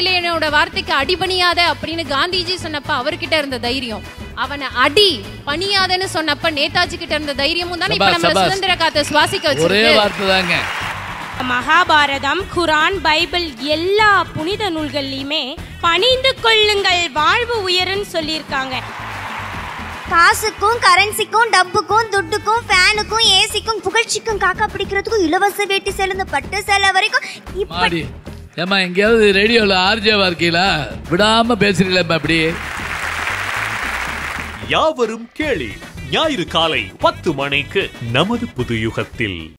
வெள்ளையனோட வார்த்தைக்கு அடிபணியாத அப்படின்னு காந்திஜி சொன்னப்ப அவர்கிட்ட இருந்த தைரியம் அவனை அடி பணியாதன்னு சொன்னப்ப நேதாஜி கிட்ட இருந்த தைரியமும் தானே இப்ப சபாஸ், நம்மள சபாஸ். சுதந்திர காத்த சுவாசிக்க ஒரே வச்சிருக்கு வார்த்தை தாங்க மகாபாரதம் குரான் பைபிள் எல்லா புனித நூல்கள்லையுமே பணிந்து கொள்ளுங்கள் வாழ்வு உயருன்னு சொல்லியிருக்காங்க காசுக்கும் கரன்சிக்கும் டப்புக்கும் துட்டுக்கும் ஃபேனுக்கும் ஏசிக்கும் புகழ்ச்சிக்கும் காக்கா பிடிக்கிறதுக்கும் இலவச வேட்டி செலுந்த பட்டு சேலை வரைக்கும் இப்ப மாடி ஏமா எங்கேயாவது ரேடியோல ஆர்ஜேவா இருக்கீங்களா விடாம பேசுறீங்களா அப்படி யாவரும் கேளி ஞாயிறு காலை பத்து மணிக்கு நமது புது யுகத்தில்